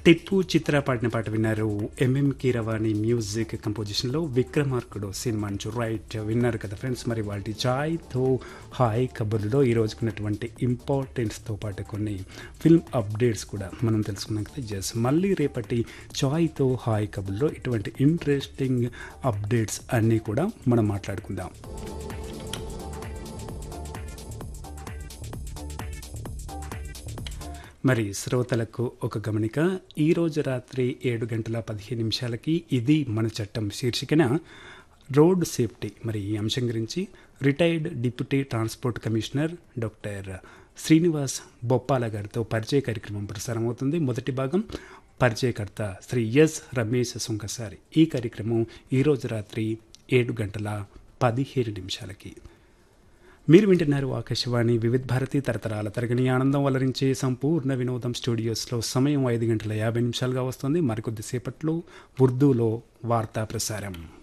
టిప్పు చిత్ర పాడిన పాట విన్నారు ఎంఎం కీరవాణి మ్యూజిక్ కంపోజిషన్లో విక్రమార్కుడు సినిమా నుంచి రైట్ విన్నారు కదా ఫ్రెండ్స్ మరి వాటి చాయ్తో హాయ్ కబుర్లో ఈ రోజుకున్నటువంటి ఇంపార్టెన్స్తో పాటు కొన్ని ఫిల్మ్ అప్డేట్స్ కూడా మనం తెలుసుకున్నాం కదా జస్ మళ్ళీ రేపటి చాయ్తో హాయ్ కబుర్లో ఇటువంటి ఇంట్రెస్టింగ్ అప్డేట్స్ అన్నీ కూడా మనం మాట్లాడుకుందాం మరి శ్రోతలకు ఒక గమనిక ఈరోజు రాత్రి ఏడు గంటల పదిహేను నిమిషాలకి ఇది మన చట్టం శీర్షికన రోడ్ సేఫ్టీ మరి ఈ అంశం గురించి retired deputy transport commissioner doctor Srinivas Boppala గారితో పరిచయ కార్యక్రమం ప్రసారం అవుతుంది మొదటి భాగం పరిచయకర్త శ్రీ ఎస్ రమేష్ సుంకసారి ఈ కార్యక్రమం ఈరోజు రాత్రి ఏడు గంటల పదిహేను నిమిషాలకి మీరు వింటున్నారు ఆకాశవాణి వివిధ భారతి తరతరాల తరగని ఆనందం వలరించే సంపూర్ణ వినోదం స్టూడియోస్లో సమయం ఐదు గంటల యాభై నిమిషాలుగా వస్తుంది మరికొద్దిసేపట్లో ఉర్దూలో వార్తా ప్రసారం